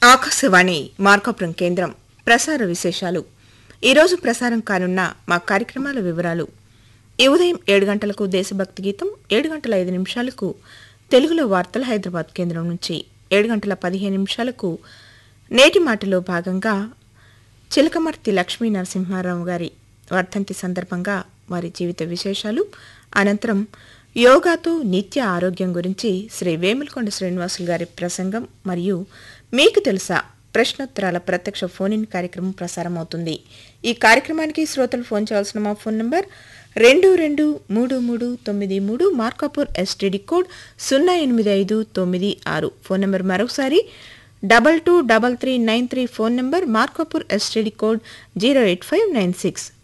ఆకాశవాణి మార్కాపురం కేంద్రం ప్రసార విశేషాలు ఈరోజు ప్రసారం కానున్న మా కార్యక్రమాల వివరాలు ఈ ఉదయం ఏడు గంటలకు దేశభక్తి గీతం ఏడు గంటల ఐదు నిమిషాలకు తెలుగులో వార్తలు హైదరాబాద్ కేంద్రం నుంచి ఏడు గంటల పదిహేను నిమిషాలకు నేటి మాటలో భాగంగా చిలకమర్తి లక్ష్మీ నరసింహారావు గారి వర్ధంతి సందర్భంగా వారి జీవిత విశేషాలు అనంతరం యోగాతో నిత్య ఆరోగ్యం గురించి శ్రీ వేములకొండ శ్రీనివాసులు గారి ప్రసంగం మరియు మీకు తెలుసా ప్రశ్నోత్తరాల ప్రత్యక్ష ఫోన్ ఇన్ కార్యక్రమం ప్రసారమవుతుంది ఈ కార్యక్రమానికి శ్రోతలు ఫోన్ చేయాల్సిన మా ఫోన్ నంబర్ రెండు రెండు మూడు మూడు తొమ్మిది మూడు మార్కాపూర్ ఎస్టీడీ కోడ్ సున్నా ఎనిమిది ఐదు తొమ్మిది ఆరు ఫోన్ నంబర్ మరొకసారి double two double three nine three phone number Markapur STD code zero eight five nine six